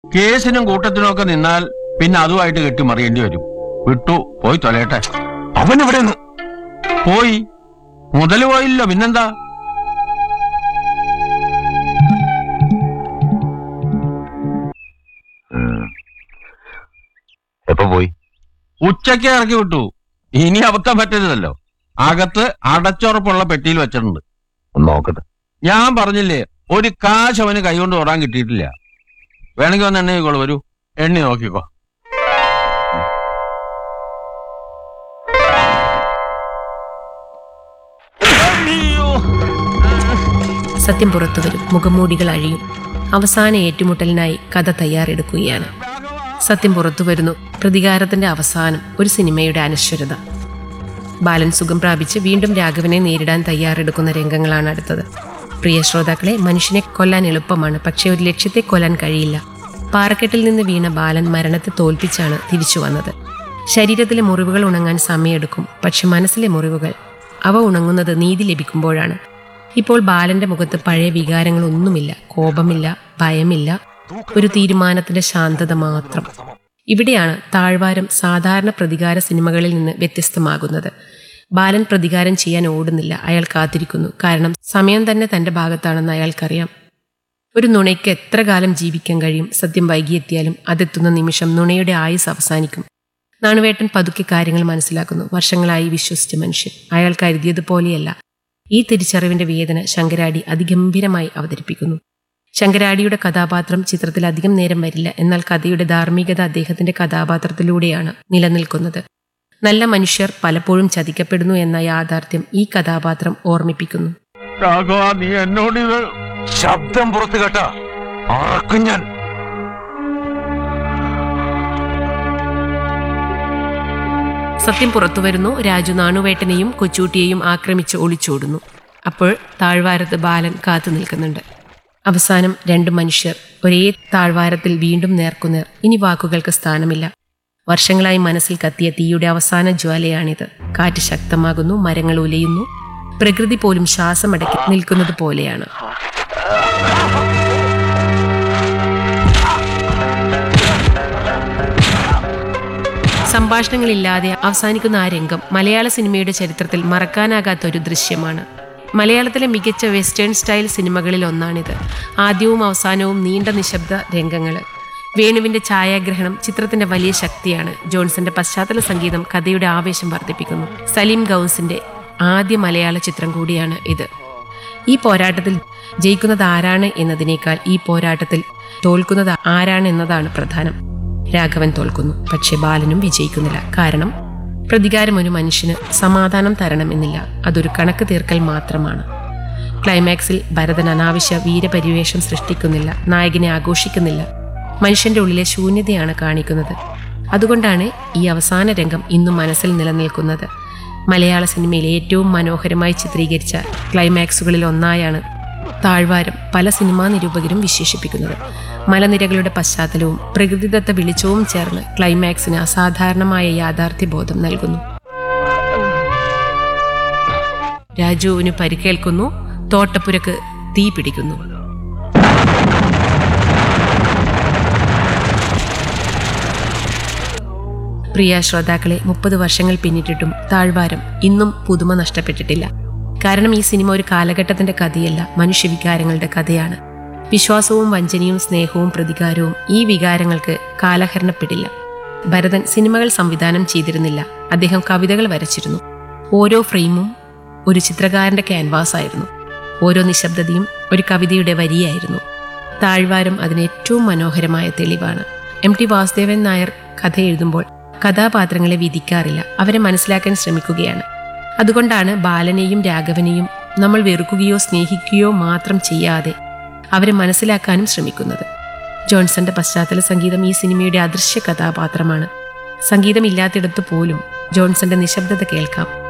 കേസിനും കൂട്ടത്തിനും ഒക്കെ നിന്നാൽ പിന്നെ അതുമായിട്ട് കെട്ടി മറിയേണ്ടി വരും വിട്ടു പോയി തൊലയട്ടെ അവൻ എവിടെയെന്ന് പോയി മുതല് പോയില്ലോ പിന്നെന്താ എപ്പോ പോയി ഉച്ചയ്ക്ക് ഇറക്കി വിട്ടു ഇനി അബദ്ധം പറ്റരുതല്ലോ അകത്ത് അടച്ചുറപ്പുള്ള പെട്ടിയിൽ വെച്ചിട്ടുണ്ട് ഒന്ന് നോക്കട്ടെ ഞാൻ പറഞ്ഞില്ലേ ഒരു കാശ് അവന് കൈകൊണ്ട് തൊടാൻ കിട്ടിയിട്ടില്ല വേണമെങ്കിൽ വന്ന് എണ്ണ നോക്കിക്കോളൂ വരൂ എണ്ണി നോക്കിക്കോ സത്യം പുറത്തുവരും മുഖംമൂടികൾ അഴിയും അവസാന ഏറ്റുമുട്ടലിനായി കഥ തയ്യാറെടുക്കുകയാണ് സത്യം പുറത്തുവരുന്നു പ്രതികാരത്തിന്റെ അവസാനം ഒരു സിനിമയുടെ അനശ്വരത ബാലൻ സുഖം പ്രാപിച്ച് വീണ്ടും രാഘവനെ നേരിടാൻ തയ്യാറെടുക്കുന്ന രംഗങ്ങളാണ് അടുത്തത് പ്രിയ ശ്രോതാക്കളെ മനുഷ്യനെ കൊല്ലാൻ എളുപ്പമാണ് പക്ഷേ ഒരു ലക്ഷ്യത്തെ കൊല്ലാൻ കഴിയില്ല പാറക്കെട്ടിൽ നിന്ന് വീണ ബാലൻ മരണത്തെ തോൽപ്പിച്ചാണ് തിരിച്ചു വന്നത് ശരീരത്തിലെ മുറിവുകൾ ഉണങ്ങാൻ സമയമെടുക്കും പക്ഷെ മനസ്സിലെ മുറിവുകൾ അവ ഉണങ്ങുന്നത് നീതി ലഭിക്കുമ്പോഴാണ് ഇപ്പോൾ ബാലന്റെ മുഖത്ത് പഴയ വികാരങ്ങളൊന്നുമില്ല കോപമില്ല ഭയമില്ല ഒരു തീരുമാനത്തിന്റെ ശാന്തത മാത്രം ഇവിടെയാണ് താഴ്വാരം സാധാരണ പ്രതികാര സിനിമകളിൽ നിന്ന് വ്യത്യസ്തമാകുന്നത് ബാലൻ പ്രതികാരം ചെയ്യാൻ ഓടുന്നില്ല അയാൾ കാത്തിരിക്കുന്നു കാരണം സമയം തന്നെ തന്റെ ഭാഗത്താണെന്ന് അയാൾക്കറിയാം ഒരു നുണയ്ക്ക് എത്ര കാലം ജീവിക്കാൻ കഴിയും സത്യം വൈകിയെത്തിയാലും അതെത്തുന്ന നിമിഷം നുണയുടെ ആയുസ് അവസാനിക്കും നാണുവേട്ടൻ പതുക്കെ കാര്യങ്ങൾ മനസ്സിലാക്കുന്നു വർഷങ്ങളായി വിശ്വസിച്ച മനുഷ്യൻ അയാൾ കരുതിയതുപോലെയല്ല ഈ തിരിച്ചറിവിന്റെ വേദന ശങ്കരാടി അതിഗംഭീരമായി അവതരിപ്പിക്കുന്നു ശങ്കരാടിയുടെ കഥാപാത്രം ചിത്രത്തിൽ അധികം നേരം വരില്ല എന്നാൽ കഥയുടെ ധാർമ്മികത അദ്ദേഹത്തിന്റെ കഥാപാത്രത്തിലൂടെയാണ് നിലനിൽക്കുന്നത് നല്ല മനുഷ്യർ പലപ്പോഴും ചതിക്കപ്പെടുന്നു എന്ന യാഥാർത്ഥ്യം ഈ കഥാപാത്രം ഓർമ്മിപ്പിക്കുന്നു രാഘവ നീ എന്നോട് ഇത് ശബ്ദം പുറത്ത് കേട്ടാ അറക്കും ഞാൻ സത്യം പുറത്തുവരുന്നു രാജു നാണുവേട്ടനെയും കൊച്ചൂട്ടിയെയും ആക്രമിച്ച് ഒളിച്ചോടുന്നു അപ്പോൾ താഴ്വാരത്ത് ബാലൻ കാത്തു നിൽക്കുന്നുണ്ട് അവസാനം രണ്ടു മനുഷ്യർ ഒരേ താഴ്വാരത്തിൽ വീണ്ടും നേർക്കുനേർ ഇനി വാക്കുകൾക്ക് സ്ഥാനമില്ല വർഷങ്ങളായി മനസ്സിൽ കത്തിയ തീയുടെ അവസാന ജ്വാലയാണിത് കാറ്റ് ശക്തമാകുന്നു മരങ്ങൾ ഉലയുന്നു പ്രകൃതി പോലും ശ്വാസമടക്കി നിൽക്കുന്നത് പോലെയാണ് സംഭാഷണങ്ങളില്ലാതെ അവസാനിക്കുന്ന ആ രംഗം മലയാള സിനിമയുടെ ചരിത്രത്തിൽ മറക്കാനാകാത്ത ഒരു ദൃശ്യമാണ് മലയാളത്തിലെ മികച്ച വെസ്റ്റേൺ സ്റ്റൈൽ സിനിമകളിൽ ഒന്നാണിത് ആദ്യവും അവസാനവും നീണ്ട നിശബ്ദ രംഗങ്ങൾ വേണുവിന്റെ ഛായാഗ്രഹണം ചിത്രത്തിന്റെ വലിയ ശക്തിയാണ് ജോൺസന്റെ പശ്ചാത്തല സംഗീതം കഥയുടെ ആവേശം വർദ്ധിപ്പിക്കുന്നു സലീം ഗൗസിന്റെ ആദ്യ മലയാള ചിത്രം കൂടിയാണ് ഇത് ഈ പോരാട്ടത്തിൽ ജയിക്കുന്നത് ആരാണ് എന്നതിനേക്കാൾ ഈ പോരാട്ടത്തിൽ തോൽക്കുന്നത് ആരാണ് എന്നതാണ് പ്രധാനം രാഘവൻ തോൽക്കുന്നു പക്ഷെ ബാലനും വിജയിക്കുന്നില്ല കാരണം പ്രതികാരം ഒരു മനുഷ്യന് സമാധാനം തരണമെന്നില്ല അതൊരു കണക്ക് തീർക്കൽ മാത്രമാണ് ക്ലൈമാക്സിൽ ഭരതൻ അനാവശ്യ വീരപരിവേഷം സൃഷ്ടിക്കുന്നില്ല നായകനെ ആഘോഷിക്കുന്നില്ല മനുഷ്യന്റെ ഉള്ളിലെ ശൂന്യതയാണ് കാണിക്കുന്നത് അതുകൊണ്ടാണ് ഈ അവസാന രംഗം ഇന്നും മനസ്സിൽ നിലനിൽക്കുന്നത് മലയാള സിനിമയിലെ ഏറ്റവും മനോഹരമായി ചിത്രീകരിച്ച ക്ലൈമാക്സുകളിൽ ഒന്നായാണ് താഴ്വാരം പല സിനിമാ നിരൂപകരും വിശേഷിപ്പിക്കുന്നത് മലനിരകളുടെ പശ്ചാത്തലവും പ്രകൃതിദത്ത വെളിച്ചവും ചേർന്ന് ക്ലൈമാക്സിന് അസാധാരണമായ യാഥാർത്ഥ്യബോധം നൽകുന്നു രാജുവിന് പരിക്കേൽക്കുന്നു തോട്ടപ്പുരക്ക് തീ പിടിക്കുന്നു പ്രിയ ശ്രോതാക്കളെ മുപ്പത് വർഷങ്ങൾ പിന്നിട്ടിട്ടും താഴ്വാരം ഇന്നും പുതുമ നഷ്ടപ്പെട്ടിട്ടില്ല കാരണം ഈ സിനിമ ഒരു കാലഘട്ടത്തിന്റെ കഥയല്ല മനുഷ്യവികാരങ്ങളുടെ കഥയാണ് വിശ്വാസവും വഞ്ചനയും സ്നേഹവും പ്രതികാരവും ഈ വികാരങ്ങൾക്ക് കാലഹരണപ്പെടില്ല ഭരതൻ സിനിമകൾ സംവിധാനം ചെയ്തിരുന്നില്ല അദ്ദേഹം കവിതകൾ വരച്ചിരുന്നു ഓരോ ഫ്രെയിമും ഒരു ചിത്രകാരന്റെ ക്യാൻവാസ് ആയിരുന്നു ഓരോ നിശബ്ദതയും ഒരു കവിതയുടെ വരിയായിരുന്നു താഴ്വാരം അതിന് ഏറ്റവും മനോഹരമായ തെളിവാണ് എം ടി വാസുദേവൻ നായർ കഥ എഴുതുമ്പോൾ കഥാപാത്രങ്ങളെ വിധിക്കാറില്ല അവരെ മനസ്സിലാക്കാൻ ശ്രമിക്കുകയാണ് അതുകൊണ്ടാണ് ബാലനെയും രാഘവനെയും നമ്മൾ വെറുക്കുകയോ സ്നേഹിക്കുകയോ മാത്രം ചെയ്യാതെ അവരെ മനസ്സിലാക്കാനും ശ്രമിക്കുന്നത് ജോൺസന്റെ പശ്ചാത്തല സംഗീതം ഈ സിനിമയുടെ അദൃശ്യ കഥാപാത്രമാണ് സംഗീതമില്ലാത്തിടത്ത് പോലും ജോൺസന്റെ നിശബ്ദത കേൾക്കാം